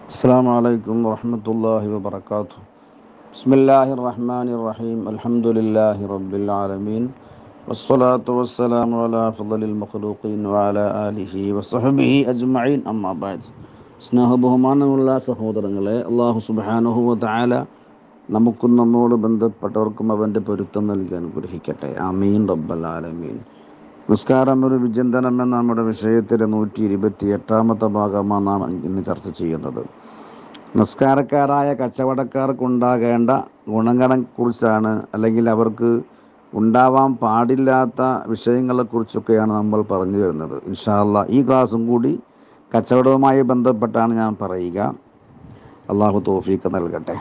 السلام عليكم ورحمة الله وبركاته بسم الله الرحمن الرحيم الحمد لله رب العالمين والصلاة والسلام على أفضل المخلوقين وعلى آله وصحبه أجمعين أما بعد സ്നേഹബഹുമാനമുള്ള സഹോദരങ്ങളെ അള്ളാഹു സുബാനുഹുവ താല നമുക്കും നമ്മോട് ബന്ധപ്പെട്ടവർക്കും അവൻ്റെ പൊരുത്തം നൽകി അനുഗ്രഹിക്കട്ടെ ആമീൻ റബ്ബൽ ആലമീൻ നിസ്കാരം ഒരു വിചിന്തനം എന്ന നമ്മുടെ വിഷയത്തിലെ നൂറ്റി ഇരുപത്തി എട്ടാമത്തെ ഭാഗമാണ് നാം ഇന്ന് ചർച്ച ചെയ്യുന്നത് നിസ്കാരക്കാരായ കച്ചവടക്കാർക്കുണ്ടാകേണ്ട ഗുണങ്ങളെക്കുറിച്ചാണ് അല്ലെങ്കിൽ അവർക്ക് ഉണ്ടാവാൻ പാടില്ലാത്ത വിഷയങ്ങളെക്കുറിച്ചൊക്കെയാണ് നമ്മൾ പറഞ്ഞു വരുന്നത് ഇൻഷാല്ല ഈ ക്ലാസ്സും കൂടി കച്ചവടവുമായി ബന്ധപ്പെട്ടാണ് ഞാൻ പറയുക അള്ളാഹു തോഫീക്ക് നൽകട്ടെ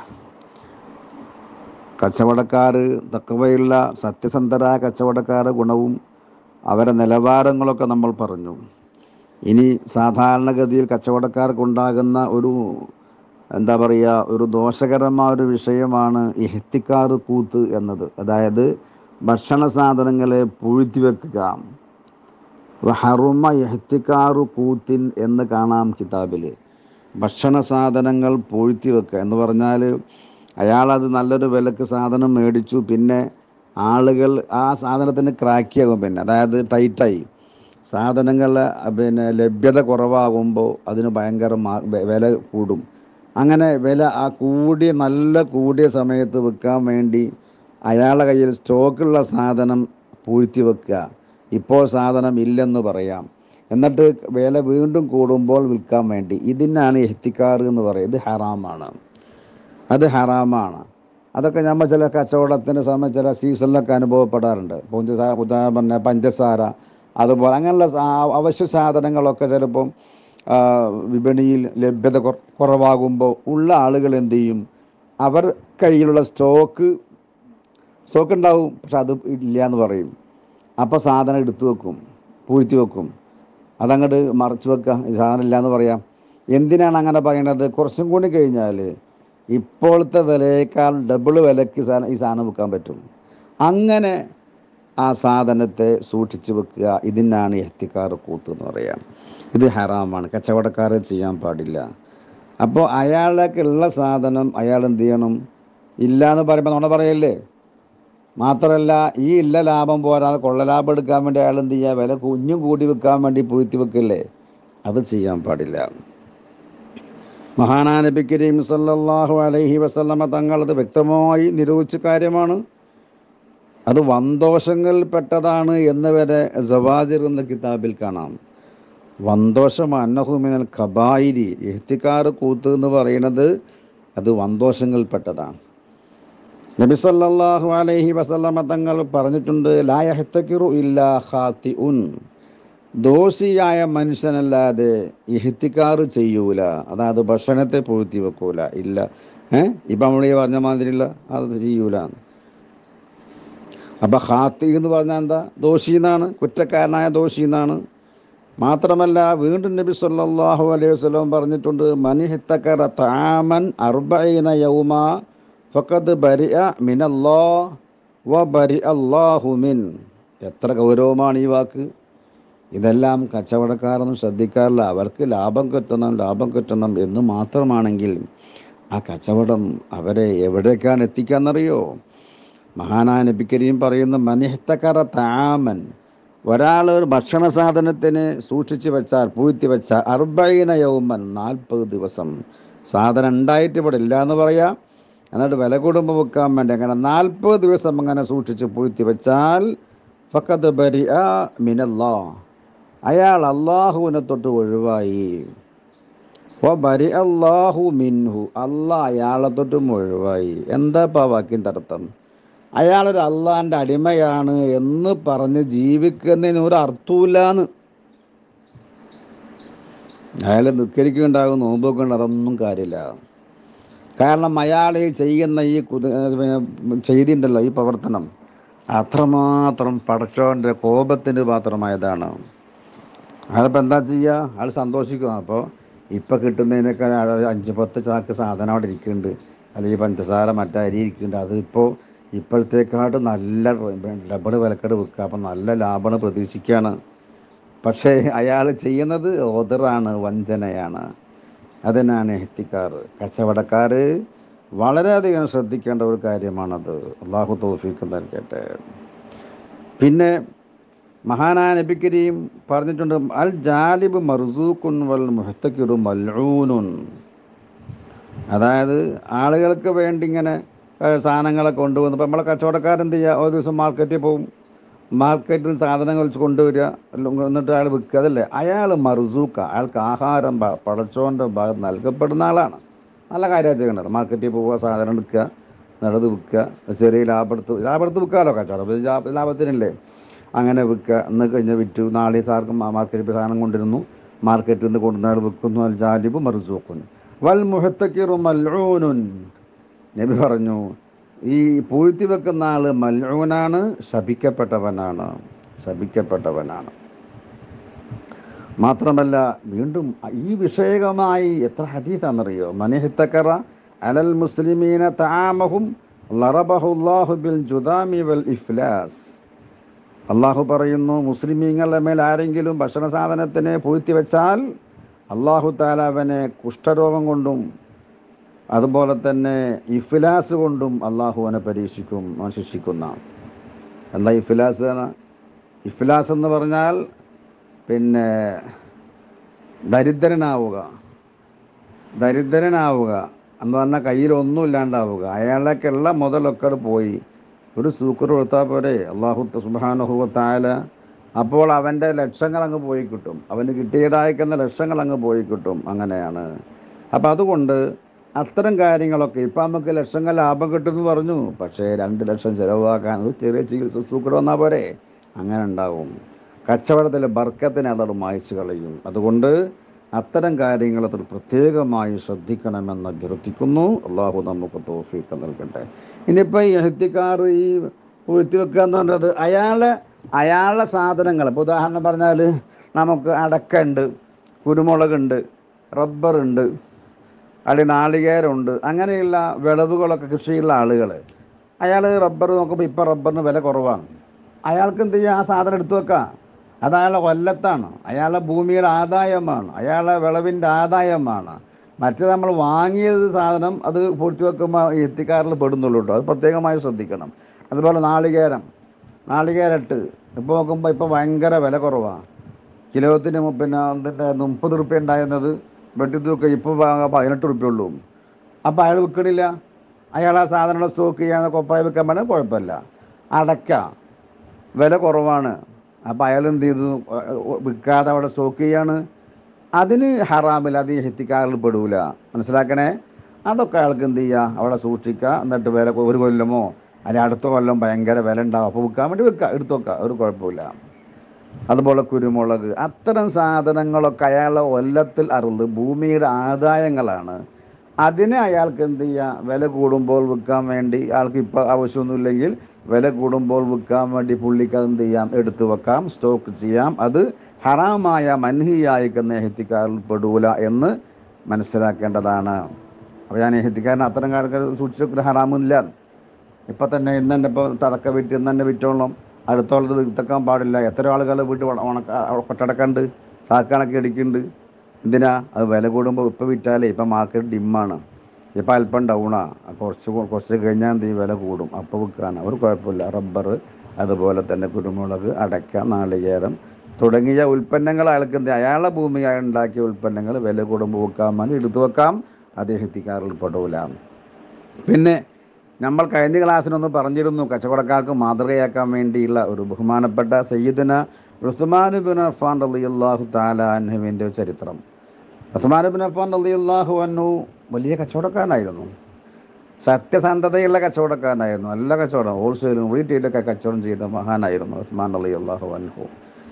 കച്ചവടക്കാർ തക്കവയുള്ള സത്യസന്ധരായ കച്ചവടക്കാരുടെ ഗുണവും അവരുടെ നിലവാരങ്ങളൊക്കെ നമ്മൾ പറഞ്ഞു ഇനി സാധാരണഗതിയിൽ കച്ചവടക്കാർക്കുണ്ടാകുന്ന ഒരു എന്താ പറയുക ഒരു ദോഷകരമായ ഒരു വിഷയമാണ് ഇഹ്തിക്കാറ് കൂത്ത് എന്നത് അതായത് ഭക്ഷണ സാധനങ്ങളെ പൂഴ്ത്തി വെക്കുക ഹറുമ ഇഹ്തിക്കാറു കൂത്തിൻ എന്ന് കാണാം കിതാബിൽ ഭക്ഷണ സാധനങ്ങൾ പൂഴ്ത്തി വെക്കുക എന്ന് പറഞ്ഞാൽ അയാളത് നല്ലൊരു വിലക്ക് സാധനം മേടിച്ചു പിന്നെ ആളുകൾ ആ സാധനത്തിന് ക്രാക്കിയാകും പിന്നെ അതായത് ടൈറ്റായി സാധനങ്ങൾ പിന്നെ ലഭ്യത കുറവാകുമ്പോൾ അതിന് ഭയങ്കര മാ- വെ- വില കൂടും അങ്ങനെ വില ആ കൂടിയ നല്ല കൂടിയ സമയത്ത് വിൽക്കാൻ വേണ്ടി അയാളുടെ കയ്യിൽ സ്റ്റോക്കുള്ള സാധനം പൂഴ്ത്തി വെക്കുക ഇപ്പോൾ സാധനം ഇല്ലെന്ന് പറയാം എന്നിട്ട് വില വീണ്ടും കൂടുമ്പോൾ വിൽക്കാൻ വേണ്ടി ഇതിനാണ് എഹ്തിക്കാർ എന്ന് പറയുന്നത് ഇത് ഹറാമാണ് അത് ഹറാമാണ് അതൊക്കെ നമ്മൾ ചില കച്ചവടത്തിന് സമയം ചില സീസണിലൊക്കെ അനുഭവപ്പെടാറുണ്ട് പഞ്ചസാര ഉദാഹരണം പഞ്ചസാര അതുപോലെ അങ്ങനെയുള്ള സാ- അവശ്യ സാധനങ്ങളൊക്കെ ചിലപ്പം ആ, വിപണിയിൽ ലഭ്യത കുറ- കുറവാകുമ്പോൾ ഉള്ള ആളുകൾ എന്ത് ചെയ്യും അവർ കയ്യിലുള്ള സ്റ്റോക്ക് സ്റ്റോക്ക് ഉണ്ടാവും പക്ഷെ അത് ഇല്ല എന്ന് പറയും അപ്പോൾ സാധനം എടുത്തു വെക്കും പൂഴ്ത്തി വെക്കും അതങ്ങോട്ട് മറച്ചു വെക്കുക ഈ സാധനം ഇല്ല എന്ന് പറയാം എന്തിനാണ് അങ്ങനെ പറയണത് കുറച്ചും കൂടി കഴിഞ്ഞാൽ ഇപ്പോഴത്തെ വിലയേക്കാൾ ഡബിൾ വിലയ്ക്ക് സാധനം ഈ സാധനം വിൽക്കാൻ പറ്റും അങ്ങനെ ആ സാധനത്തെ സൂക്ഷിച്ചു വെക്കുക ഇതിനാണ് എഹ്തിക്കാർ കൂത്ത് എന്ന് പറയാം ഇത് ഹറാമാണ് കച്ചവടക്കാരെ ചെയ്യാൻ പാടില്ല അപ്പോൾ അയാളേക്കുള്ള സാധനം അയാൾ എന്ത് ചെയ്യണം ഇല്ല എന്ന് പറയുമ്പോൾ നമ്മൾ പറയല്ലേ മാത്രമല്ല ഈ ഇല്ല ലാഭം പോരാതെ കൊള്ള ലാഭം എടുക്കാൻ വേണ്ടി അയാൾ എന്ത് ചെയ്യുക വില കുഞ്ഞും കൂടി വെക്കാൻ വേണ്ടി പൂഴ്ത്തി വെക്കില്ലേ അത് ചെയ്യാൻ പാടില്ല മഹാനാ നബി കരീം സല്ലല്ലാഹു അലൈഹി വസല്ലമ തങ്ങളത് വ്യക്തമായി നിരോധിച്ച കാര്യമാണ് അത് വന്തോഷങ്ങളിൽപ്പെട്ടതാണ് എന്ന് വരെ ജവാജിർ എന്ന കിതാബിൽ കാണാം വന്തോഷം അന്നഹുമിനൽ ഖബായിരി എഹ്തിക്കാർ കൂത്ത് എന്ന് പറയുന്നത് അത് വന്തോഷങ്ങളിൽപ്പെട്ടതാണ് നബി സല്ലല്ലാഹു അലൈഹി വസല്ലമ തങ്ങൾ പറഞ്ഞിട്ടുണ്ട് ലാ യഹ്തകിറു ഇല്ലാ ഖാതിഉൻ ദോഷിയായ മനുഷ്യനല്ലാതെ ഇഹ്തിക്കാർ ചെയ്യൂല അതായത് ഭക്ഷണത്തെ പൂഴ്ത്തി വെക്കൂല ഇല്ല ഏ ഇപ്പം നമ്മൾ ഈ പറഞ്ഞ മാതിരിയുള്ള അത് ചെയ്യൂല അപ്പം ഖാത്തി എന്ന് പറഞ്ഞാൽ എന്താ ദോഷി എന്നാണ് കുറ്റക്കാരനായ ദോഷി എന്നാണ് മാത്രമല്ല വീണ്ടും നബി സല്ലല്ലാഹു അലൈഹി വസല്ലം പറഞ്ഞിട്ടുണ്ട് മനിഹിത്തക്കറ താമൻ അർബഈന യൗമ ഫഖദ് ബരിഅ മിനല്ലാ വ ബരി അല്ലാഹു മിൻ എത്ര ഗൗരവമാണ് ഈ വാക്ക് ഇതെല്ലാം കച്ചവടക്കാരൊന്നും ശ്രദ്ധിക്കാറില്ല അവർക്ക് ലാഭം കിട്ടണം ലാഭം കിട്ടണം എന്ന് മാത്രമാണെങ്കിൽ ആ കച്ചവടം അവരെ എവിടേക്കാണ് എത്തിക്കാന്നറിയോ മഹാനായ നബി കരീം പറയുന്ന മനിഹത്തക്കറ താമൻ ഒരാൾ ഒരു ഭക്ഷണ സാധനത്തിന് സൂക്ഷിച്ച് വെച്ചാൽ പൂഴ്ത്തി വെച്ചാൽ അർബൈന യൗമൻ നാൽപ്പത് ദിവസം സാധനം ഉണ്ടായിട്ട് ഇവിടെ ഇല്ല എന്ന് പറയാം എന്നിട്ട് വില കൂടുമ്പോൾ വെക്കാൻ വേണ്ടി അങ്ങനെ നാൽപ്പത് ദിവസം അങ്ങനെ സൂക്ഷിച്ച് പൂഴ്ത്തി വെച്ചാൽ ഫക്കത് ബരി മിനല്ലാ അയാൾ അള്ളാഹുവിനെ തൊട്ട് ഒഴിവായി ഓ ബരി അള്ളാഹു മിൻഹു അള്ളാഹ് അയാളെ തൊട്ടും ഒഴിവായി എന്താ ഇപ്പം ആ വാക്കിൻ്റെ അർത്ഥം അയാളൊരു അള്ളാഹിൻ്റെ അടിമയാണ് എന്ന് പറഞ്ഞ് ജീവിക്കുന്നതിന് ഒരു അർത്ഥമില്ലാന്ന് അയാൾ നിസ്കരിക്കുന്നുണ്ടാകും നോമ്പൊക്കെ ഉണ്ട് അതൊന്നും കാര്യമില്ല കാരണം അയാൾ ഈ ചെയ്യുന്ന ഈ കുത ചെയ്തി ഉണ്ടല്ലോ ഈ പ്രവർത്തനം അത്രമാത്രം പടച്ചോൻ്റെ കോപത്തിൻ്റെ പാത്രമായതാണ് അയാളിപ്പോൾ എന്താ ചെയ്യുക അയാൾ സന്തോഷിക്കും അപ്പോൾ ഇപ്പം കിട്ടുന്നതിനേക്കാൾ അയാൾ അഞ്ച് പത്ത് ചാക്ക് സാധനം അവിടെ ഇരിക്കുന്നുണ്ട് അല്ലെങ്കിൽ പഞ്ചസാര മറ്റേ അരി ഇരിക്കുന്നുണ്ട് അതിപ്പോൾ ഇപ്പോഴത്തേക്കാട്ട് നല്ല ഡബിൾ വിലക്കട് വിൽക്കുക അപ്പം നല്ല ലാഭമാണ് പ്രതീക്ഷിക്കുകയാണ് പക്ഷേ അയാൾ ചെയ്യുന്നത് ഓതറാണ് വഞ്ചനയാണ് അതിനാണ് എഹത്തിക്കാർ കച്ചവടക്കാർ വളരെയധികം ശ്രദ്ധിക്കേണ്ട ഒരു കാര്യമാണത് അള്ളാഹു തോഫിക്ക് നൽകട്ടെ പിന്നെ മഹാനായ നബി കരീം പറഞ്ഞിട്ടുണ്ട് അൽ ജാലിബ് മർസൂഖുൻ വൽ മുഹത്തക്കിറു മൽഊനുൻ അതായത് ആളുകൾക്ക് വേണ്ടി ഇങ്ങനെ ഏഹ്, സാധനങ്ങളെ കൊണ്ടുവന്ന് ഇപ്പം നമ്മളെ കച്ചവടക്കാരെന്ത് ചെയ്യുക ഒരു ദിവസം മാർക്കറ്റിൽ പോകും മാർക്കറ്റിൽ നിന്ന് സാധനങ്ങൾ വെച്ച് കൊണ്ടുവരിക എല്ലാം എന്നിട്ട് അയാൾ വിൽക്കുക അതല്ലേ അയാൾ മർസൂക്ക അയാൾക്ക് ആഹാരം പ- പടച്ചോൻ്റെ ഭാഗത്ത് നൽകപ്പെടുന്ന ആളാണ് നല്ല കാര്യമാണ് ചെയ്യേണ്ടത് മാർക്കറ്റിൽ പോവുക സാധനം എടുക്കുക നടത് വിൽക്കുക ചെറിയ ലാഭെടുത്ത് ലാഭെടുത്ത് വിൽക്കാമല്ലോ കച്ചവടം ഇത് ലാഭ- ലാഭത്തിനല്ലേ അങ്ങനെ വിൽക്കുക എന്ന് കഴിഞ്ഞ് വിറ്റു നാളെ സാർക്ക് മാർക്കറ്റിൽ പോയി സാധനം കൊണ്ടിരുന്നു മാർക്കറ്റിൽ നിന്ന് കൊണ്ടുവന്ന ആൾ വിൽക്കുന്നു അൽ ജാലിബ് മർസൂഖുൻ വൽ മുഹത്തക്കിറു മൽഊനുൻ നബി പറഞ്ഞു ഈ പൂഴ്ത്തി വെക്കുന്ന ആൾ മൽഊനാണ് ശപിക്കപ്പെട്ടവനാണ് ശപിക്കപ്പെട്ടവനാണ് മാത്രമല്ല വീണ്ടും ഈ വിഷയകമായി എത്ര ഹദീസാണെന്നറിയോ മനിഹിത്തക്കറ അലൽ മുസ്ലിമീന താമഹും ലറബഹുല്ലാഹു ബിൽ ജുദാമി വൽ ഇഫ്ലാസ് അള്ളാഹു പറയുന്നു മുസ്ലിമീങ്ങളുടെ മേൽ ആരെങ്കിലും ഭക്ഷണ സാധനത്തിനെ പൂഴ്ത്തി വെച്ചാൽ അള്ളാഹു താല അവനെ കുഷ്ഠരോഗം കൊണ്ടും അതുപോലെ തന്നെ ഇഫ്ലാസ് കൊണ്ടും അള്ളാഹു അവനെ പരീക്ഷിക്കും അവൻ ശിക്ഷിക്കുന്ന എന്താ ഇഫ്ലാസ് എന്ന്? ഇഫ്ലാസ് എന്ന് പറഞ്ഞാൽ പിന്നെ ദരിദ്രനാവുക ദരിദ്രനാവുക എന്ന് പറഞ്ഞാൽ കയ്യിൽ ഒന്നും ഇല്ലാണ്ടാവുക അയാളേക്കുള്ള മുതലൊക്കെ അങ്ങട് പോയി ഒരു സൂക്കർ കൊടുത്താൽ പോരെ അള്ളാഹു സുബാനുഹുവത്തായാല അപ്പോൾ അവൻ്റെ ലക്ഷങ്ങൾ അങ്ങ് പോയി കിട്ടും അവന് കിട്ടിയതായിരിക്കുന്ന ലക്ഷങ്ങൾ അങ്ങ് പോയി കിട്ടും അങ്ങനെയാണ് അപ്പം അതുകൊണ്ട് അത്തരം കാര്യങ്ങളൊക്കെ ഇപ്പം നമുക്ക് ലക്ഷങ്ങൾ ലാഭം കിട്ടുമെന്ന് പറഞ്ഞു പക്ഷേ രണ്ട് ലക്ഷം ചിലവാക്കാൻ ഒരു ചെറിയ ചികിത്സ സൂക്കർ വന്നാൽ പോരെ അങ്ങനെ ഉണ്ടാവും കച്ചവടത്തിലെ ബർക്കത്തിനെ അതോട് മായ്ച്ചു കളയും അതുകൊണ്ട് അത്തരം കാര്യങ്ങൾ അതിൽ പ്രത്യേകമായി ശ്രദ്ധിക്കണമെന്ന് അഭ്യർത്ഥിക്കുന്നു അള്ളാഹു നമുക്ക് തോഫീക്ക് നൽകട്ടെ ഇനിയിപ്പോൾ ഈ എഴുത്തിക്കാർ ഈ പൂഴ്ത്തി വെക്കുക എന്ന് പറഞ്ഞത് അയാളെ അയാളുടെ സാധനങ്ങൾ ഇപ്പോൾ ഉദാഹരണം പറഞ്ഞാൽ നമുക്ക് അടക്കുണ്ട് കുരുമുളകുണ്ട് റബ്ബറുണ്ട് അല്ലെങ്കിൽ നാളികേരമുണ്ട് അങ്ങനെയുള്ള വിളവുകളൊക്കെ കൃഷിയുള്ള ആളുകൾ അയാൾ റബ്ബർ നോക്കുമ്പോൾ ഇപ്പോൾ റബ്ബറിന് വില കുറവാണ് അയാൾക്ക് എന്ത് ചെയ്യുക ആ സാധനം എടുത്തു വെക്കാം അത് അയാളുടെ കൊല്ലത്താണ് അയാളുടെ ഭൂമിയുടെ ആദായമാണ് അയാളുടെ വിളവിൻ്റെ ആദായമാണ് മറ്റേ നമ്മൾ വാങ്ങിയത് സാധനം അത് പൂഴ്ത്തി വെക്കുമ്പോൾ എത്തിക്കാറിൽ പെടുന്നുള്ളൂ കേട്ടോ അത് പ്രത്യേകമായി ശ്രദ്ധിക്കണം അതുപോലെ നാളികേരം നാളികേരട്ട് ഇപ്പോൾ നോക്കുമ്പോൾ ഇപ്പോൾ ഭയങ്കര വില കുറവാണ് കിലോത്തിന് മു- പിന്നെ എന്തിൻ്റെ മുപ്പത് റുപ്യ ഉണ്ടായിരുന്നത് വെട്ടിത്തൂക്ക ഇപ്പോൾ പതിനെട്ട് റുപ്യ ഉള്ളൂ അപ്പോൾ അയാൾ വിൽക്കണില്ല അയാൾ ആ സാധനങ്ങൾ സ്റ്റോക്ക് ചെയ്യാൻ കൊപ്പായി വെക്കാൻ പറഞ്ഞാൽ കുഴപ്പമില്ല അടക്ക വില കുറവാണ് അപ്പോൾ അയാൾ എന്ത് ചെയ്തു വിൽക്കാതെ അവിടെ സ്റ്റോക്ക് ചെയ്യാണ് അതിന് ഹറാമില്ല അത് എത്തിക്കാറിൽ പെടൂല മനസ്സിലാക്കണേ അതൊക്കെ അയാൾക്ക് എന്ത് ചെയ്യുക അവിടെ സൂക്ഷിക്കുക എന്നിട്ട് വില കൊ- ഒരു കൊല്ലമോ അല്ലെങ്കിൽ അടുത്ത കൊല്ലം ഭയങ്കര വില ഉണ്ടാവും അപ്പോൾ വിൽക്കാൻ വേണ്ടി വെക്കുക എടുത്തു വെക്കുക ഒരു കുഴപ്പമില്ല അതുപോലെ കുരുമുളക് അത്തരം സാധനങ്ങളൊക്കെ അയാളെ കൊല്ലത്തിൽ അറിവ് ഭൂമിയുടെ ആദായങ്ങളാണ് അതിനെ അയാൾക്ക് എന്ത് ചെയ്യാം വില കൂടുമ്പോൾ വിൽക്കാൻ വേണ്ടി ആൾക്ക് ഇപ്പോൾ ആവശ്യമൊന്നുമില്ലെങ്കിൽ വില കൂടുമ്പോൾ വിൽക്കാൻ വേണ്ടി പുള്ളിക്ക് അത് എന്ത് ചെയ്യാം എടുത്തു വെക്കാം സ്റ്റോക്ക് ചെയ്യാം അത് ഹറാമായ മൻഹിയായിക്കുന്ന എഹത്തിക്കാരിൽ പെടൂല എന്ന് മനസ്സിലാക്കേണ്ടതാണ് അപ്പോൾ ഞാൻ എഹത്തിക്കാരൻ അത്തരം കാര്യങ്ങൾ സൂക്ഷിച്ചു വെക്കുന്ന ഹറാമില്ല ഇപ്പം തന്നെ ഇന്ന് തന്നെ ഇപ്പോൾ തടക്ക വിറ്റ് ഇന്ന് തന്നെ വിറ്റോളം അടുത്തുള്ളത് വിത്തക്കാൻ പാടില്ല എത്ര ആളുകൾ വീട്ടിൽ ഉണ- ഉണക്ക കൊട്ടടക്കുണ്ട് സാക്കണക്ക് അടിക്കുന്നുണ്ട് എന്തിനാ അത് വില കൂടുമ്പോൾ ഇപ്പം വിറ്റാലേ ഇപ്പം മാർക്കറ്റ് ഡിമ്മാണ് ഇപ്പം അല്പം ഡൗണാ കുറച്ച് കൊ- കുറച്ച് കഴിഞ്ഞാൽ എന്ത് ചെയ്യും വില കൂടും അപ്പോൾ വിൽക്കാൻ ഒരു കുഴപ്പമില്ല റബ്ബർ അതുപോലെ തന്നെ കുരുമുളക് അടയ്ക്ക നാളികേരം തുടങ്ങിയ ഉൽപ്പന്നങ്ങൾ അയാൾക്ക് എന്ത് അയാളുടെ ഭൂമി അയാൾ ഉണ്ടാക്കിയ ഉൽപ്പന്നങ്ങൾ വില കൂടുമ്പോൾ വിൽക്കാൻ വേണ്ടി എടുത്തു വെക്കാം അത് എത്തിക്കാറിൽ പെടൂല പിന്നെ നമ്മൾ കഴിഞ്ഞ ക്ലാസ്സിനൊന്ന് പറഞ്ഞിരുന്നു കച്ചവടക്കാർക്ക് മാതൃകയാക്കാൻ വേണ്ടിയുള്ള ഒരു ബഹുമാനപ്പെട്ട സയ്യിദുന ഉസ്മാൻ ബിൻ അഫാൻ റളിയല്ലാഹു തആല അൻഹുവിൻ്റെ ചരിത്രം ഉസ്മാൻ ബിൻ അഫാൻ റളിയല്ലാഹു അൻഹു വലിയ കച്ചവടക്കാരനായിരുന്നു സത്യസന്ധതയുള്ള കച്ചവടക്കാരനായിരുന്നു നല്ല കച്ചവടം ഹോൾസെയിലും റീറ്റെയിലൊക്കെ കച്ചവടം ചെയ്ത മഹാനായിരുന്നു ഉസ്മാൻ റളിയല്ലാഹു അൻഹു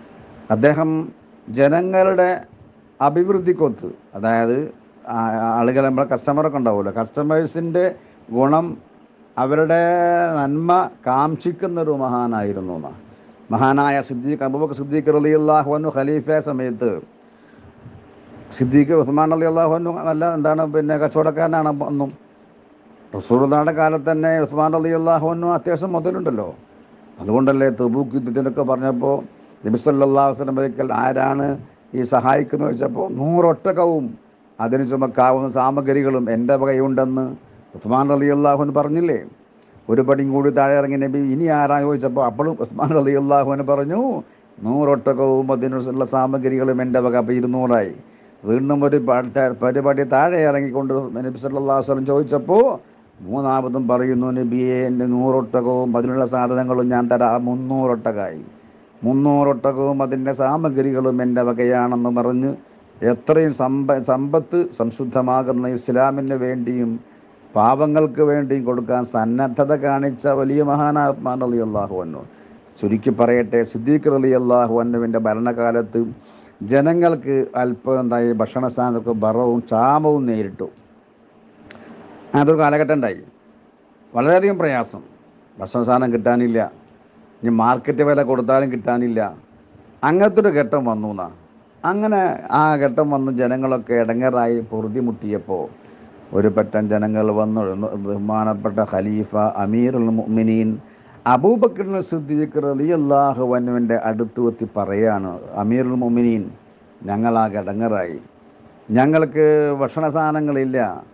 അദ്ദേഹം ജനങ്ങളുടെ അഭിവൃദ്ധിക്കൊത്ത് അതായത് ആ- ആളുകൾ നമ്മളെ കസ്റ്റമറൊക്കെ ഉണ്ടാവുമല്ലോ കസ്റ്റമേഴ്സിൻ്റെ ഗുണം അവരുടെ നന്മ കാംക്ഷിക്കുന്നൊരു മഹാനായിരുന്നു എന്നാ. മഹാനായ സിദ്ദീഖ് അബൂബക്കർ സിദ്ദീഖ് റലി അള്ളാഹുനു ഖലീഫ സമയത്ത് സിദ്ദീഖ് ഉസ്മാൻ അലി അള്ളാഹുനു നല്ല എന്താണ് പിന്നെ കച്ചവടക്കാരനാണ് ഒന്നും റസൂറുദായുടെ കാലത്ത് തന്നെ ഉസ്മാൻ അലി അള്ളാഹുനു അത്യാവശ്യം മുതലുണ്ടല്ലോ അതുകൊണ്ടല്ലേ തെബൂക്ക് യുദ്ധത്തിനൊക്കെ പറഞ്ഞപ്പോൾ നബി സല്ലല്ലാഹു അലൈഹി വസല്ലം ഒരിക്കൽ ആരാണ് ഈ സഹായിക്കുന്നത് വെച്ചപ്പോൾ നൂറൊട്ടകവും അതിന് ചുമക്കാവുന്ന സാമഗ്രികളും എൻ്റെ വകയുണ്ടെന്ന് ഉസ്മാൻ റലി അള്ളാഹുൻ പറഞ്ഞില്ലേ ഒരു പടിയും കൂടി താഴെ ഇറങ്ങി നബി ഇനി ആരാ ചോദിച്ചപ്പോൾ അപ്പോഴും ഉസ്മാൻ റലി അള്ളാഹുവിന് പറഞ്ഞു നൂറൊട്ടകവും അതിനുള്ള സാമഗ്രികളും എൻ്റെ വക അപ്പോൾ ഇരുന്നൂറായി വീണ്ടും ഒരു പ- ത- പരിപാടി താഴെ ഇറങ്ങിക്കൊണ്ട് നബി സല്ലല്ലാഹു അലൈഹി വസല്ലം ചോദിച്ചപ്പോൾ മൂന്നാമതും പറയുന്നു നബിയെ എൻ്റെ നൂറൊട്ടകവും അതിനുള്ള സാധനങ്ങളും ഞാൻ തരാം മുന്നൂറൊട്ടകമായി മുന്നൂറൊട്ടകവും അതിൻ്റെ സാമഗ്രികളും എൻ്റെ വകയാണെന്ന് പറഞ്ഞ് എത്രയും സമ്പ സമ്പത്ത് സംശുദ്ധമാകുന്ന ഇസ്ലാമിന് വേണ്ടിയും പാവങ്ങൾക്ക് വേണ്ടിയും കൊടുക്കാൻ സന്നദ്ധത കാണിച്ച വലിയ മഹാനാത്മാൻ അലി അള്ളാഹു അന്നു ചുരുക്കി പറയട്ടെ സിദ്ദീഖ് അലി അള്ളാഹു അന്നുവിൻ്റെ ഭരണകാലത്ത് ജനങ്ങൾക്ക് അല്പം എന്തായി ഭക്ഷണ സാധനങ്ങൾക്ക് ബറവും ക്ഷാമവും നേരിട്ടു അതൊരു കാലഘട്ടം ഉണ്ടായി വളരെയധികം പ്രയാസം ഭക്ഷണ സാധനം കിട്ടാനില്ല ഇനി മാർക്കറ്റ് വില കൊടുത്താലും കിട്ടാനില്ല അങ്ങനത്തെ ഒരു ഘട്ടം വന്നു എന്നാ അങ്ങനെ ആ ഘട്ടം വന്ന് ജനങ്ങളൊക്കെ ഇടങ്ങറായി പൊറുതിമുട്ടിയപ്പോൾ ഒരു പറ്റം ജനങ്ങൾ വന്നു ബഹുമാനപ്പെട്ട ഖലീഫ അമീറുൽ മുഅ്മിനീൻ അബൂബക്കർ സിദ്ദീഖ് റളിയല്ലാഹു അൻഹുവിൻ്റെ അടുത്ത് എത്തി പറയാണ് അമീറുൽ മുഅ്മിനീൻ ഞങ്ങൾ ആ ഇടങ്ങറായി ഞങ്ങൾക്ക് ഭക്ഷണ സാധനങ്ങളില്ല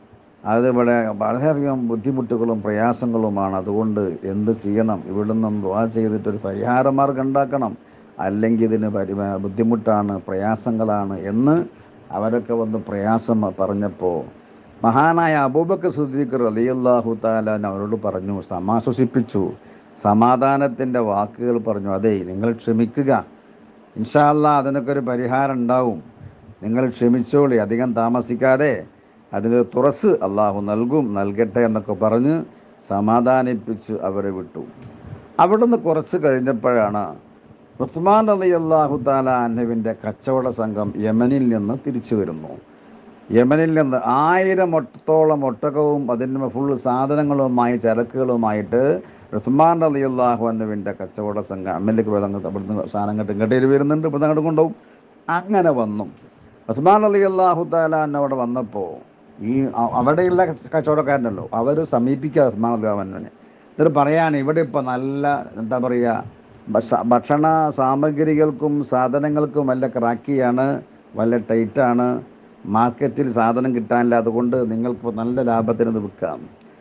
അതിവിടെ വളരെയധികം ബുദ്ധിമുട്ടുകളും പ്രയാസങ്ങളുമാണ് അതുകൊണ്ട് എന്ത് ചെയ്യണം ഇവിടെ നിന്നും ദ്വാ ചെയ്തിട്ടൊരു പരിഹാര മാർഗം ഉണ്ടാക്കണം അല്ലെങ്കിൽ ഇതിന് പരി ബുദ്ധിമുട്ടാണ് പ്രയാസങ്ങളാണ് എന്ന് അവരൊക്കെ വന്ന് പ്രയാസം പറഞ്ഞപ്പോൾ മഹാനായ അബൂബക്കർ സുദ്ദീഖർ അലിയല്ലാഹു താലാൻ അവരോട് പറഞ്ഞു സമാശ്വസിപ്പിച്ചു സമാധാനത്തിൻ്റെ വാക്കുകൾ പറഞ്ഞു അതെ നിങ്ങൾ ക്ഷമിക്കുക ഇൻഷാല്ല അതിനൊക്കെ ഒരു പരിഹാരം ഉണ്ടാവും നിങ്ങൾ ക്ഷമിച്ചോളി അധികം താമസിക്കാതെ അതിന് തുറസ് അള്ളാഹു നൽകും നൽകട്ടെ എന്നൊക്കെ പറഞ്ഞ് സമാധാനിപ്പിച്ച് അവരെ വിട്ടു അവിടുന്ന് കുറച്ച് കഴിഞ്ഞപ്പോഴാണ് ഉസ്മാൻ അലി അള്ളാഹു താല അന്നവിൻ്റെ കച്ചവട സംഘം യമനിൽ നിന്ന് തിരിച്ചു വരുന്നു യമനിൽ നിന്ന് ആയിരം ഒട്ടത്തോളം ഒട്ടകവും അതിന് ഫുൾ സാധനങ്ങളുമായി ചരക്കുകളുമായിട്ട് ഉസ്മാൻ അലി അള്ളാഹു അന്നുവിൻ്റെ കച്ചവട സംഘം അമ്മലേക്ക് പോയി അങ്ങ് അവിടുന്ന് സാധനം കെട്ടും കെട്ടിയിൽ വരുന്നുണ്ട് ഇവിടുന്ന് അങ്ങോട്ട് കൊണ്ടുപോകും അങ്ങനെ വന്നു ഉസ്മാൻ അലി അള്ളാഹു താല അവിടെ വന്നപ്പോൾ ഈ അ- അവിടെയുള്ള കച്ചവടക്കാരനല്ലോ അവർ സമീപിക്കുക ഉസ്മാൻ അലി അന്നുവിനെ എന്നിട്ട് പറയാണ് ഇവിടെ ഇപ്പോൾ നല്ല എന്താ പറയുക ഭക്ഷ- ഭക്ഷണ സാമഗ്രികൾക്കും സാധനങ്ങൾക്കും വല്ല ക്രാക്കിയാണ് വല്ല ടൈറ്റാണ് മാർക്കറ്റിൽ സാധനം കിട്ടാനില്ല അതുകൊണ്ട് നിങ്ങൾക്ക് നല്ല ലാഭത്തിന് ഇത് വിൽക്കാം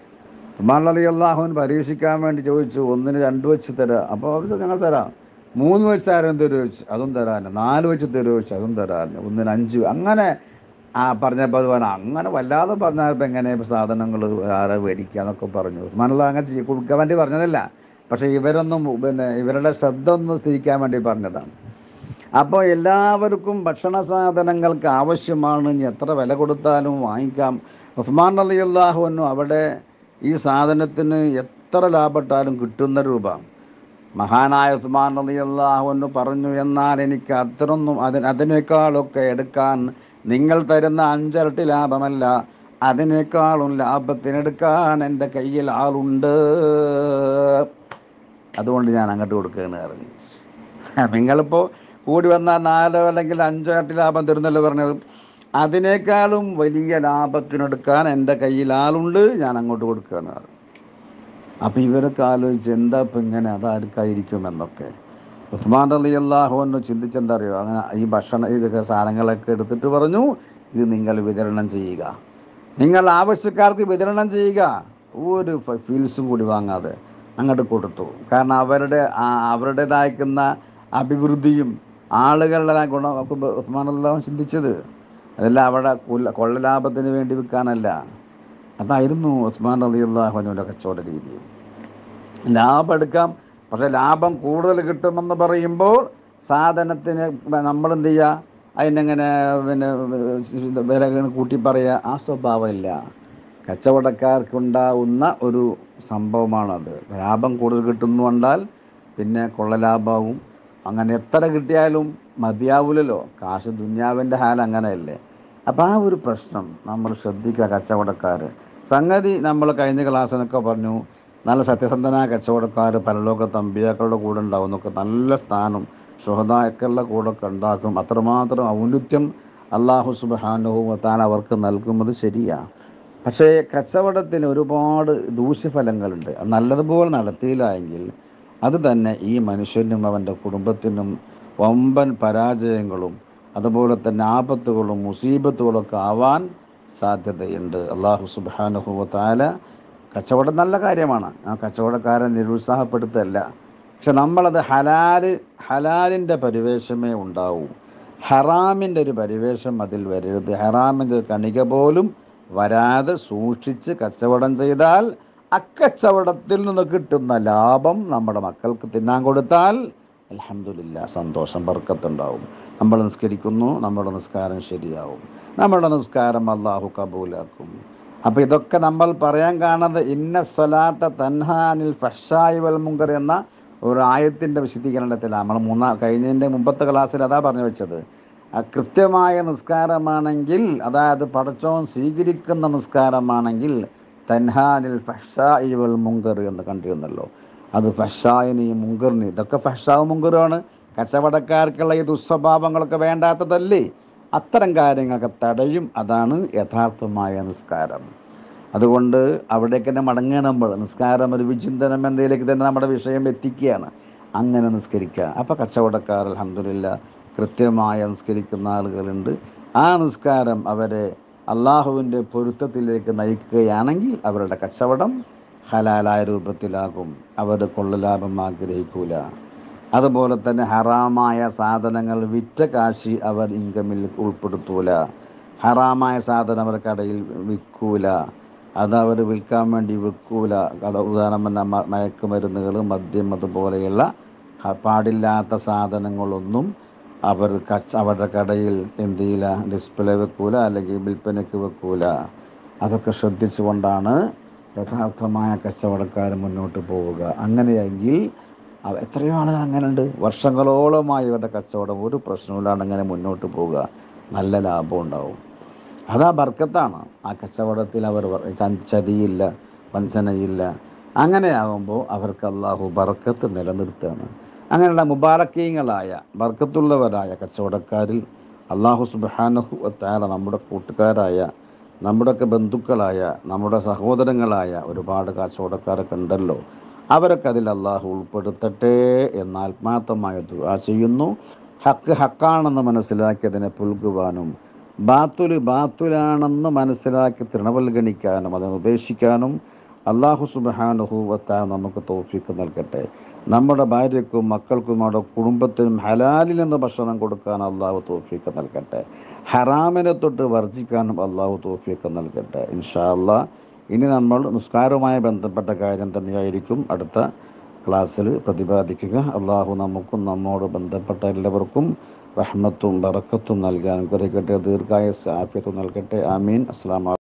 സുമാൻ അലി അള്ളാഹുവിൻ പരീക്ഷിക്കാൻ വേണ്ടി ചോദിച്ചു ഒന്നിന് രണ്ട് വെച്ച് തരാം അപ്പോൾ അവർ ഞങ്ങൾ തരാം മൂന്ന് വെച്ച് ആരും തരുമോ ചോദിച്ചു അതും തരാൻ നാല് വെച്ച് തരുമോ ചോദിച്ചു അതും തരാൻ ഒന്നിന് അഞ്ച് അങ്ങനെ ആ പറഞ്ഞപ്പോൾ അത് പറഞ്ഞു അങ്ങനെ വല്ലാതെ പറഞ്ഞാൽ ഇപ്പം എങ്ങനെ സാധനങ്ങൾ ആരെ മേടിക്കുക എന്നൊക്കെ പറഞ്ഞു ഉസ്മാൻ അള്ളാഹ് അങ്ങനെ ചെയ്യ- കൊടുക്കാൻ വേണ്ടി പറഞ്ഞതല്ല പക്ഷേ ഇവരൊന്നും പിന്നെ ഇവരുടെ ശ്രദ്ധ ഒന്ന് സ്ഥിരിക്കാൻ വേണ്ടി പറഞ്ഞതാണ് അപ്പോൾ എല്ലാവർക്കും ഭക്ഷണ സാധനങ്ങൾക്ക് ആവശ്യമാണ് ഇനി എത്ര വില കൊടുത്താലും വാങ്ങിക്കാം ഉസ്മാൻ അലി അള്ളാഹുവിനും അവിടെ ഈ സാധനത്തിന് എത്ര ലാഭട്ടാലും കിട്ടുന്ന രൂപ മഹാനായ ഉസ്മാൻ അലി അള്ളാഹുവിന് പറഞ്ഞു എന്നാൽ എനിക്ക് അത്രയൊന്നും അതിന് അതിനേക്കാളൊക്കെ എടുക്കാൻ നിങ്ങൾ തരുന്ന അഞ്ചരട്ടി ലാഭമല്ല അതിനേക്കാളും ലാഭത്തിനെടുക്കാൻ എൻ്റെ കയ്യിൽ ആളുണ്ട് അതുകൊണ്ട് ഞാൻ അങ്ങോട്ട് കൊടുക്കുകയാണ് പറഞ്ഞു നിങ്ങളിപ്പോൾ കൂടി വന്നാൽ നാലോ അല്ലെങ്കിൽ അഞ്ചോ ഇരട്ടി ലാഭം തരുന്നല്ലോ പറഞ്ഞത് അതിനേക്കാളും വലിയ ലാഭത്തിനെടുക്കാൻ എൻ്റെ കയ്യിൽ ആളുണ്ട് ഞാൻ അങ്ങോട്ട് കൊടുക്കുകയാണ് പറഞ്ഞു അപ്പം ഇവരൊക്കെ ആലോചിച്ച് എന്താ ഇപ്പം ഇങ്ങനെ അതാർക്കായിരിക്കും എന്നൊക്കെ ഉസ്മാൻ അലി അള്ളാഹു എന്ന് ചിന്തിച്ചെന്താ അറിയോ അങ്ങനെ ഈ ഭക്ഷണ ഇതൊക്കെ സാധനങ്ങളൊക്കെ എടുത്തിട്ട് പറഞ്ഞു ഇത് നിങ്ങൾ വിതരണം ചെയ്യുക നിങ്ങൾ ആവശ്യക്കാർക്ക് വിതരണം ചെയ്യുക ഒരു ഫ- ഫീൽസും കൂടി വാങ്ങാതെ അങ്ങോട്ട് കൊടുത്തു കാരണം അവരുടെ ആ- അവരുടേതായിരിക്കുന്ന അഭിവൃദ്ധിയും ആളുകളുടെ ഗുണം ഒക്കെ ഉസ്മാൻ അള്ളാഹു ചിന്തിച്ചത് അതെല്ലാം അവിടെ കൊല്ല കൊള്ള ലാഭത്തിന് വേണ്ടി വിൽക്കാനല്ല അതായിരുന്നു ഉസ്മാൻ അലി അള്ളാഹുവിൻ്റെ കച്ചവട രീതി ലാഭം എടുക്കാം പക്ഷേ ലാഭം കൂടുതൽ കിട്ടുമെന്ന് പറയുമ്പോൾ സാധനത്തിന് നമ്മളെന്ത് ചെയ്യുക അതിനെങ്ങനെ പിന്നെ വില ഇങ്ങനെ കൂട്ടി പറയുക ആ സ്വഭാവമില്ല കച്ചവടക്കാർക്കുണ്ടാവുന്ന ഒരു സംഭവമാണത് ലാഭം കൂടുതൽ കിട്ടുന്നു കണ്ടാൽ പിന്നെ കൊള്ള ലാഭവും അങ്ങനെ എത്ര കിട്ടിയാലും മതിയാവില്ലല്ലോ കാശ് ദുന്യാവിൻ്റെ ഹാൽ അങ്ങനെയല്ലേ അപ്പോൾ ആ ഒരു പ്രശ്നം നമ്മൾ ശ്രദ്ധിക്കുക കച്ചവടക്കാർ സംഗതി നമ്മൾ കഴിഞ്ഞ ക്ലാസ്സിനൊക്കെ പറഞ്ഞു നല്ല സത്യസന്ധനായ കച്ചവടക്കാർ പരലോകത്ത് അമ്പിയാക്കളുടെ കൂടെ ഉണ്ടാവും എന്നൊക്കെ നല്ല സ്ഥാനം ഷുഹദാക്കളുടെ കൂടെ ഒക്കെ ഉണ്ടാക്കും അത്രമാത്രം ഔന്നിത്യം അള്ളാഹു സുബാനുവും താൻ അവർക്ക് നൽകുന്നത് ശരിയാണ് പക്ഷേ കച്ചവടത്തിന് ഒരുപാട് ദൂഷ്യഫലങ്ങളുണ്ട് അത് നല്ലതുപോലെ നടത്തിയില്ല എങ്കിൽ അത് തന്നെ ഈ മനുഷ്യനും അവൻ്റെ കുടുംബത്തിനും വമ്പൻ പരാജയങ്ങളും അതുപോലെ തന്നെ ആപത്തുകളും മുസീബത്തുകളൊക്കെ ആവാൻ സാധ്യതയുണ്ട് അള്ളാഹു സുബാനുഹുവ താല കച്ചവടം നല്ല കാര്യമാണ് ആ കച്ചവടക്കാരെ നിരുത്സാഹപ്പെടുത്തല്ല പക്ഷെ നമ്മളത് ഹലാല് ഹലാലിൻ്റെ പരിവേഷമേ ഉണ്ടാവൂ ഹറാമിൻ്റെ ഒരു പരിവേഷം അതിൽ വരരുത് ഹറാമിൻ്റെ ഒരു കണിക പോലും വരാതെ സൂക്ഷിച്ച് കച്ചവടം ചെയ്താൽ അക്കച്ചവടത്തിൽ നിന്ന് കിട്ടുന്ന ലാഭം നമ്മുടെ മക്കൾക്ക് തിന്നാൻ കൊടുത്താൽ അലഹമില്ല സന്തോഷം ബർക്കത്തുണ്ടാവും നമ്മൾ നിസ്കരിക്കുന്നു നമ്മുടെ നിസ്കാരം ശരിയാവും നമ്മുടെ നിസ്കാരം അള്ളാഹു കബൂലാക്കും അപ്പോൾ ഇതൊക്കെ നമ്മൾ പറയാൻ കാണുന്നത് ഇന്ന സ്വലാത്ത തൻഹാനിൽ ഫഷായി വൽ മുങ്കർ എന്ന ഒരു ആയത്തിൻ്റെ വിശദീകരണത്തിലാണ് നമ്മൾ മൂന്നാ കഴിഞ്ഞതിൻ്റെ മുമ്പത്തെ ക്ലാസ്സിൽ അതാ പറഞ്ഞു വെച്ചത് ആ കൃത്യമായ നിസ്കാരമാണെങ്കിൽ അതായത് പടച്ചോൻ സ്വീകരിക്കുന്ന നിസ്കാരമാണെങ്കിൽ തൻഹാനിൽ ഫഷായി വൽ മുങ്കർ എന്ന് കണ്ടിരുന്നല്ലോ അത് ഫഷായിനെയും മുങ്കറിനെയും ഇതൊക്കെ ഫഷാവും മുങ്കറുമാണ് കച്ചവടക്കാർക്കുള്ള ഈ ദുസ്വഭാവങ്ങളൊക്കെ വേണ്ടാത്തതല്ലേ അത്തരം കാര്യങ്ങളൊക്കെ തടയും അതാണ് യഥാർത്ഥമായ നിസ്കാരം അതുകൊണ്ട് അവിടേക്ക് തന്നെ മടങ്ങുക നമ്മൾ നിസ്കാരം ഒരു വിചിന്തനം എന്നതിലേക്ക് തന്നെ നമ്മുടെ വിഷയം എത്തിക്കുകയാണ് അങ്ങനെ നിസ്കരിക്കുക അപ്പോൾ കച്ചവടക്കാർ അലഹമില്ല കൃത്യമായ നിസ്കരിക്കുന്ന ആളുകളുണ്ട് ആ നിസ്കാരം അവരെ അള്ളാഹുവിൻ്റെ പൊരുത്തത്തിലേക്ക് നയിക്കുകയാണെങ്കിൽ അവരുടെ കച്ചവടം ഹലാലായ രൂപത്തിലാകും അവർ കൊള്ളലാഭം ആഗ്രഹിക്കൂല അതുപോലെ തന്നെ ഹറാമായ സാധനങ്ങൾ വിറ്റ കാശി അവർ ഇൻകമിൽ ഉൾപ്പെടുത്തൂല ഹറാമായ സാധനം അവർ കടയിൽ വിൽക്കൂല അത് അവർ വിൽക്കാൻ വേണ്ടി വിൽക്കൂല അത് ഉദാഹരണം പറഞ്ഞാൽ മ- മയക്കുമരുന്നുകൾ മദ്യം അതുപോലെയുള്ള ഹ- പാടില്ലാത്ത സാധനങ്ങളൊന്നും അവർ കച്ച അവരുടെ കടയിൽ എന്ത് ചെയ്യില്ല ഡിസ്പ്ലേ വെക്കൂല അല്ലെങ്കിൽ വിൽപ്പനയ്ക്ക് വെക്കൂല അതൊക്കെ ശ്രദ്ധിച്ചുകൊണ്ടാണ് യഥാർത്ഥമായ കച്ചവടക്കാർ മുന്നോട്ട് പോവുക അങ്ങനെയെങ്കിൽ അവ- എത്രയോ ആളുകൾ അങ്ങനെ ഉണ്ട് വർഷങ്ങളോളമായി ഇവരുടെ കച്ചവടം ഒരു പ്രശ്നമില്ലാണ്ട് അങ്ങനെ മുന്നോട്ട് പോവുക നല്ല ലാഭം ഉണ്ടാവും അതാ ബർക്കത്താണ് ആ കച്ചവടത്തിൽ അവർ വ- ച- ചതിയില്ല വഞ്ചനയില്ല അങ്ങനെയാകുമ്പോൾ അവർക്ക് അള്ളാഹു ബർക്കത്ത് നിലനിർത്തുകയാണ് അങ്ങനെയുള്ള മുബാറക്കീങ്ങളായ ബർക്കത്തുള്ളവരായ കച്ചവടക്കാരിൽ അള്ളാഹു സുബാനഹു താല നമ്മുടെ കൂട്ടുകാരായ നമ്മുടെയൊക്കെ ബന്ധുക്കളായ നമ്മുടെ സഹോദരങ്ങളായ ഒരുപാട് കച്ചവടക്കാരൊക്കെ ഉണ്ടല്ലോ അവരൊക്കെ അതിൽ അള്ളാഹു ഉൾപ്പെടുത്തട്ടെ എന്ന് ആത്മാർത്ഥമായ ദുആ ചെയ്യുന്നു ഹക്ക് ഹക്കാണെന്ന് മനസ്സിലാക്കി അതിനെ പുൽകുവാനും ബാത്തുല് ബാത്തുലാണെന്ന് മനസ്സിലാക്കി തൃണവൽഗണിക്കാനും അതിനെ ഉപേക്ഷിക്കാനും അള്ളാഹു സുബാനുഹൂവത്താ നമുക്ക് തോഫിക്ക് നൽകട്ടെ നമ്മുടെ ഭാര്യയ്ക്കും മക്കൾക്കും നമ്മുടെ കുടുംബത്തിനും ഹലാലിൽ നിന്ന് ഭക്ഷണം കൊടുക്കാൻ അള്ളാഹു തോഫിക്ക് നൽകട്ടെ ഹറാമിനെ തൊട്ട് വർജിക്കാനും അള്ളാഹു തോഫിക്ക് നൽകട്ടെ ഇൻഷാ അല്ലാ ഇനി നമ്മൾ നിസ്കാരവുമായി ബന്ധപ്പെട്ട കാര്യം തന്നെയായിരിക്കും അടുത്ത ക്ലാസ്സിൽ പ്രതിപാദിക്കുക അള്ളാഹു നമുക്കും നമ്മോട് ബന്ധപ്പെട്ട എല്ലാവർക്കും റഹ്മത്തും ബറക്കത്തും നൽകാൻ അനുഗ്രഹിക്കട്ടെ ദീർഘായ ആഫ്യത്തും നൽകട്ടെ ആമീൻ അസ്ലാം